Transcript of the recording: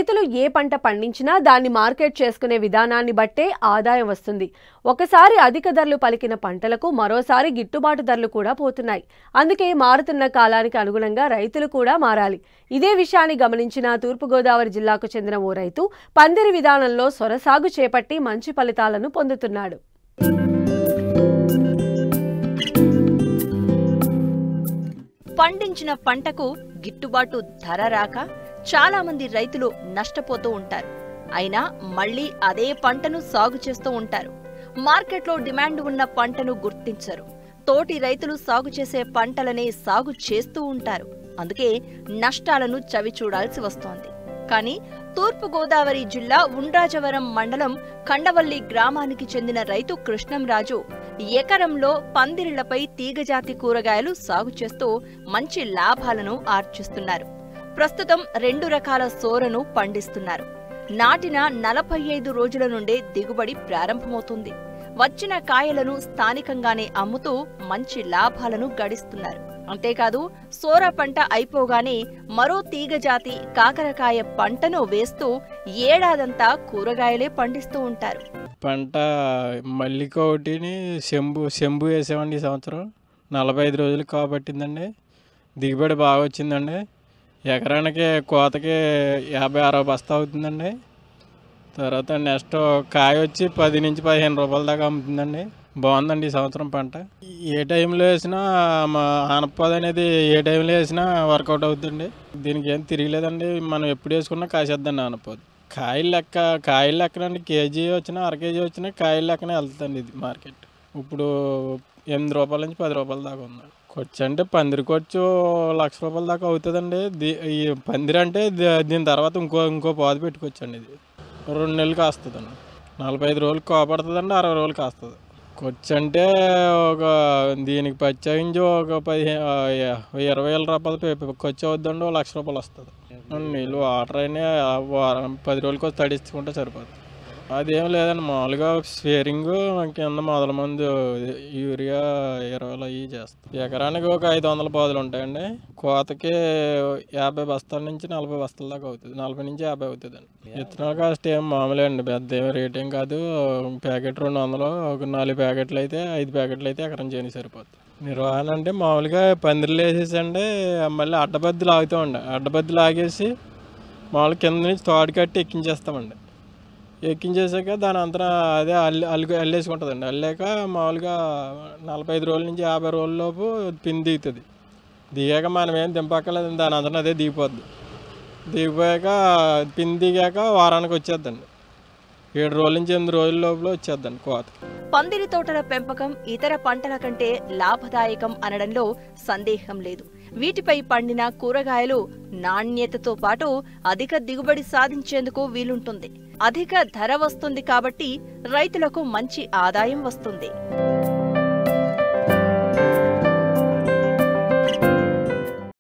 రైతులు ఏ పంట పండించినా దాన్ని మార్కెట్ చేసుకునే విధానాన్ని బట్టే ఆదాయం వస్తుంది ఒకసారి అధిక ధరలు పలికిన పంటలకు మరోసారి గిట్టుబాటు ధరలు కూడా పోతున్నాయి అందుకే మారుతున్న కాలానికి అనుగుణంగా రైతులు కూడా మారాలి ఇదే విషయాన్ని గమనించిన తూర్పుగోదావరి జిల్లాకు చెందిన ఓ రైతు పందిరి విధానంలో సొరసాగు చేపట్టి మంచి ఫలితాలను పొందుతున్నాడు పండించిన పంటకు గిట్టుబాటు ధర రాక చాలా మంది రైతులు నష్టపోతూ ఉంటారు అయినా మళ్ళీ అదే పంటను సాగు చేస్తూ ఉంటారు మార్కెట్లో డిమాండ్ ఉన్న పంటను గుర్తించరు తోటి రైతులు సాగు చేసే పంటలనే సాగు చేస్తూ ఉంటారు అందుకే నష్టాలను చవి చూడాల్సి వస్తోంది కానీ తూర్పు గోదావరి జిల్లా ఉండ్రాజవరం మండలం కండవల్లి గ్రామానికి చెందిన రైతు కృష్ణంరాజు ఎకరంలో పందిరిళ్లపై తీగజాతి కూరగాయలు సాగు చేస్తూ మంచి లాభాలను ఆర్జిస్తున్నారు ప్రస్తుతం రెండు రకాల సోరను పండిస్తున్నారు నాటిన నలభై ఐదు రోజుల నుండే దిగుబడి ప్రారంభమవుతుంది వచ్చిన కాయలను స్థానికంగానే అమ్ముతూ మంచి లాభాలను గడిస్తున్నారు అంతేకాదు సోర పంట అయిపోగానే మరో తీగజాతి కాకరకాయ పంటను వేస్తూ ఏడాదంతా కూరగాయలే పండిస్తూ ఉంటారు పంట మల్లిక ఒకటిని శంభు శంభు వేసామండి ఈ సంవత్సరం నలభై ఐదు రోజులు కాబట్టిందండి దిగుబడి బాగా వచ్చిందండి ఎకరానికి కోతకి యాభై అరవై బస్తా అవుతుందండి తర్వాత నెక్స్ట్ కాయ వచ్చి పది నుంచి పదిహేను రూపాయల దాకా అమ్ముతుందండి బాగుందండి ఈ సంవత్సరం పంట ఏ టైంలో వేసినా మా ఆనపద అనేది ఏ టైంలో వేసినా వర్కౌట్ అవుతుందండి దీనికి ఏం తిరగలేదండి మనం ఎప్పుడు వేసుకున్నా కాసేద్దండి ఆనపద కాయలు లెక్క కాయలు లెక్కనండి కేజీ వచ్చినా అర కేజీ వచ్చినా కాయలు లెక్కనే వెళ్తుందండి ఇది మార్కెట్ ఇప్పుడు ఎనిమిది రూపాయల నుంచి పది రూపాయల దాకా ఉంది ఖర్చు అంటే పందిరి ఖర్చు లక్ష రూపాయల దాకా అవుతుందండి దీ ఈ పందిరి అంటే ది- దీని తర్వాత ఇంకో ఇంకో పాదు పెట్టుకోవచ్చండి ఇది రెండు నెలలు కాస్తుందండి నలభై ఐదు రోజులు కోపడుతుందండి అరవై రోజులు కాస్తుంది ఖర్చు అంటే ఒక దీనికి పచ్చాగించి ఒక పదిహేను ఇరవై వేల రూపాయలు పే- ఖర్చు అవుద్దండి ఒక లక్ష రూపాయలు వస్తుంది నీళ్ళు వాటర్ అయినా ఆ వారం పది రోజులకి వచ్చి తడిచుకుంటే సరిపోతుంది అదేం లేదండి మామూలుగా స్వేరింగ్ కింద మొదల మందు యూరియా ఎరువులు అవి చేస్తాం ఎకరానికి ఒక ఐదు వందల పాదులు ఉంటాయండి కోతకి యాభై బస్తాల నుంచి నలభై బస్తాల దాకా అవుతుంది నలభై నుంచి యాభై అవుతుంది అండి విత్తనాల కాస్ట్ ఏం మామూలే అండి పెద్ద ఏం రేట్ ఏం కాదు ప్యాకెట్ రెండు వందలు ఒక నాలుగు ప్యాకెట్లు అయితే ఐదు ప్యాకెట్లు అయితే ఎకరం చేయని సరిపోతుంది నిర్వహణ అంటే మామూలుగా పందిర్లు వేసేసండి మళ్ళీ అడ్డబద్ది లాగుతామండి అడ్డబద్ది లాగేసి మామూలుగా కింద నుంచి తోడు కట్టి ఎక్కించేస్తామండి ఎక్కించేసాక దాని అంతా అదే అల్లి అల్లి అల్లేసుకుంటుందండి అల్లాక మామూలుగా నలభై ఐదు రోజుల నుంచి యాభై రోజుల లోపు పిన్ దిగుతుంది దిగాక మనం ఏం దింపక్కర్లేదు దాని అంతా అదే దిగిపోద్ది దిగిపోయాక పిన్ దిగాక వారానికి వచ్చేద్దండి ఏడు రోజుల నుంచి ఎనిమిది రోజుల లోపల వచ్చేద్దండి కోతకి పందిరి తోటల పెంపకం ఇతర పంటల కంటే లాభదాయకం అనడంలో సందేహం లేదు వీటిపై పండిన కూరగాయలు నాణ్యతతో పాటు అధిక దిగుబడి సాధించేందుకు వీలుంటుంది అధిక ధర వస్తుంది కాబట్టి రైతులకు మంచి ఆదాయం వస్తుంది